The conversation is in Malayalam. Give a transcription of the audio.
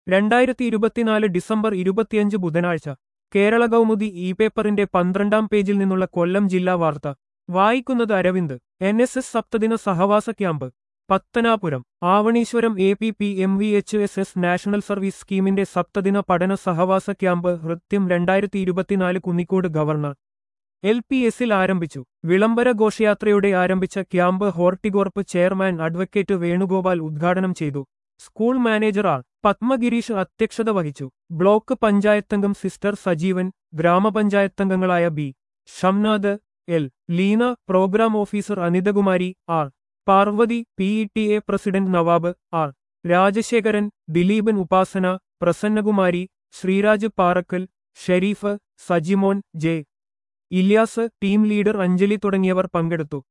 രണ്ടായിരത്തി ഇരുപത്തിനാല് ഡിസംബർ ഇരുപത്തിയഞ്ച് ബുധനാഴ്ച കേരള കൗമുദി ഇ പേപ്പറിന്റെ പന്ത്രണ്ടാം പേജിൽ നിന്നുള്ള കൊല്ലം ജില്ലാ വാർത്ത വായിക്കുന്നത് അരവിന്ദ് എൻ എസ് എസ് സപ്തദിന സഹവാസ camp Pathanapuram Avaneeswaram A P P M V H S S national service സ്കീമിന്റെ സപ്തദിന പഠന സഹവാസ ക്യാമ്പ് ഹൃത്യം രണ്ടായിരത്തി ഇരുപത്തിനാല് കുന്നിക്കോട് ഗവർണർ എൽ പി എസിൽ ആരംഭിച്ചു വിളംബര ഘോഷയാത്രയോടെ ആരംഭിച്ച camp Horticorp chairman advocate Venugopal ഉദ്ഘാടനം ചെയ്തു സ്കൂൾ മാനേജർ ആർ പത്മഗിരീഷ് അധ്യക്ഷത വഹിച്ചു ബ്ലോക്ക് പഞ്ചായത്തംഗം സിസ്റ്റർ സജീവൻ ഗ്രാമപഞ്ചായത്തംഗങ്ങളായ B Shamnath L Leena program officer Anithakumari R Parvathi P E T A president Nawab R Rajasekharan Dileepan Upasana Prasannakumari Sreeraj Parakkal Sherif Sajimon J Ilyas team leader Anjali തുടങ്ങിയവർ പങ്കെടുത്തു